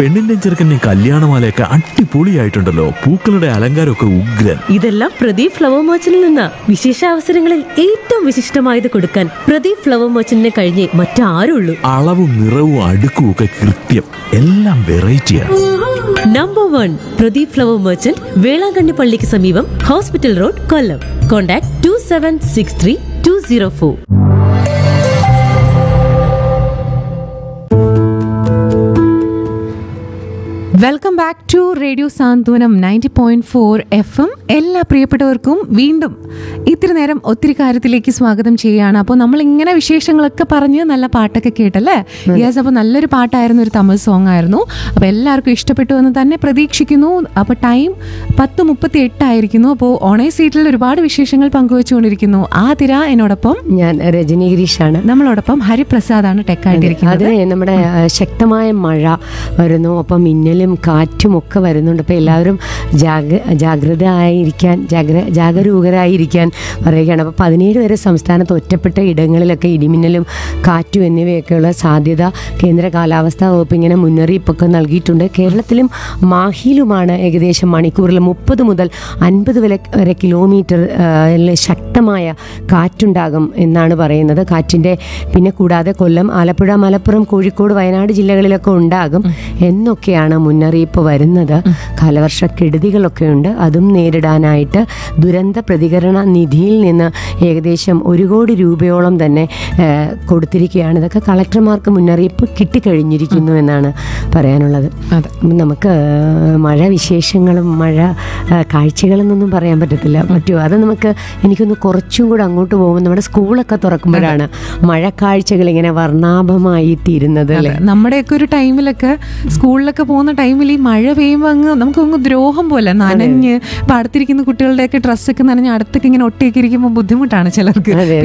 പെണ്ണിന്റെ ചെറുക്കന്റെ കല്യാണമാലയൊക്കെ അടിപൊളിയായിട്ടുണ്ടല്ലോ പൂക്കളുടെ അലങ്കാരമൊക്കെ ഉഗ്രൻ ഇതെല്ലാം പ്രദീപ് ഫ്ലവർ മർച്ചന്റിൽ നിന്ന വിശേഷ അവസരങ്ങളിൽ ഏറ്റവും വിശിഷ്ടമായത് കൊടുക്കാൻ പ്രദീപ് ഫ്ലവർ മർച്ചന്റിനെ കഴിഞ്ഞേ മറ്റാരുള്ളൂ അളവും നിറവും അടുക്കും ഒക്കെ കൃത്യം എല്ലാം വെറൈറ്റിയാണ് number one Pradeep flower merchant Velankanni പള്ളിക്ക് സമീപം hospital road Kollam contact two seven six three two zero four welcome back to radio Santhwanam ninety point four F M എല്ലാ പ്രിയപ്പെട്ടവർക്കും വീണ്ടും ഇത്തിരി നേരം ഒത്തിരി കാര്യത്തിലേക്ക് സ്വാഗതം ചെയ്യുകയാണ് അപ്പോൾ നമ്മൾ ഇങ്ങനെ വിശേഷങ്ങളൊക്കെ പറഞ്ഞ് നല്ല പാട്ടൊക്കെ കേട്ടല്ലേ യെസ് അപ്പോൾ നല്ലൊരു പാട്ടായിരുന്നു ഒരു തമിഴ് സോങ് ആയിരുന്നു അപ്പോൾ എല്ലാവർക്കും ഇഷ്ടപ്പെട്ടു എന്ന് തന്നെ പ്രതീക്ഷിക്കുന്നു അപ്പോൾ ടൈം പത്ത് മുപ്പത്തി എട്ടായിരിക്കുന്നു അപ്പോൾ ഓണേ സീറ്റിൽ ഒരുപാട് വിശേഷങ്ങൾ പങ്കുവെച്ചുകൊണ്ടിരിക്കുന്നു ആ തിര എന്നോടൊപ്പം ഞാൻ രജനി ഗിരീഷാണ് നമ്മളോടൊപ്പം ഹരിപ്രസാദാണ് ടെക്കായിട്ടിരിക്കുന്നത് അതെ നമ്മുടെ ആ, ശക്തമായ മഴ വരുന്നു ഒപ്പം മിന്നലും കാറ്റും ഒക്കെ വരുന്നുണ്ട് അപ്പോൾ എല്ലാവരും ജാഗ ജാഗ്രത ആയിരിക്കാൻ ജാഗ്ര ജാഗരൂകരായിരിക്കാൻ പറയുകയാണ് അപ്പോൾ പതിനേഴ് വരെ സംസ്ഥാനത്ത് ഒറ്റപ്പെട്ട ഇടങ്ങളിലൊക്കെ ഇടിമിന്നലും കാറ്റും എന്നിവയൊക്കെയുള്ള സാധ്യത കേന്ദ്ര കാലാവസ്ഥാ വകുപ്പ് ഇങ്ങനെ മുന്നറിയിപ്പൊക്കെ നൽകിയിട്ടുണ്ട് കേരളത്തിലും മാഹിയിലുമാണ് ഏകദേശം മണിക്കൂറിൽ മുപ്പത് മുതൽ അൻപത് വരെ വരെ കിലോമീറ്റർ ആ, ലെ ശക്തമായ കാറ്റുണ്ടാകും എന്നാണ് പറയുന്നത് കാറ്റിൻ്റെ പിന്നെ കൂടാതെ കൊല്ലം ആലപ്പുഴ മലപ്പുറം കോഴിക്കോട് വയനാട് ജില്ലകളിലൊക്കെ ഉണ്ടാകും എന്നൊക്കെയാണ് മുന്നറിയിപ്പ് വരുന്നത് കാലവർഷ കെടുതികളൊക്കെ ഉണ്ട് അതും നേരിടാനായിട്ട് ദുരന്ത പ്രതികരണ നിധിയിൽ നിന്ന് ഏകദേശം ഒരു കോടി രൂപയോളം തന്നെ ആ, കൊടുത്തിരിക്കുകയാണ് ഇതൊക്കെ കളക്ടർമാർക്ക് മുന്നറിയിപ്പ് കിട്ടിക്കഴിഞ്ഞിരിക്കുന്നു എന്നാണ് പറയാനുള്ളത് അതെ. അപ്പം നമുക്ക് മഴ വിശേഷങ്ങളും മഴ ആ, കാഴ്ചകളെന്നൊന്നും പറയാൻ പറ്റത്തില്ല പറ്റുമോ അത് നമുക്ക് എനിക്കൊന്ന് കുറച്ചും കൂടെ അങ്ങോട്ട് പോകുമ്പോൾ നമ്മുടെ സ്കൂളൊക്കെ തുറക്കുമ്പോഴാണ് മഴ കാഴ്ചകൾ ഇങ്ങനെ വർണ്ണാഭമായി തീരുന്നത് അല്ലേ അതെ. നമ്മുടെയൊക്കെ ഒരു ടൈമിലൊക്കെ സ്കൂളിലൊക്കെ പോകുന്ന ടൈമിൽ ഈ മഴ പെയ്യുമ്പോൾ അങ്ങ് നമുക്ക് അങ്ങ് ദ്രോഹം പോലെ നനഞ്ഞ് ഇപ്പൊ അടുത്തിരിക്കുന്ന കുട്ടികളുടെയൊക്കെ ഡ്രസ്സൊക്കെ നനഞ്ഞ് അടുത്തൊക്കെ ഇങ്ങനെ ഒട്ടിയൊക്കെ ഇരിക്കുമ്പോൾ ബുദ്ധിമുട്ടാണ് ചിലർക്ക് അതെ.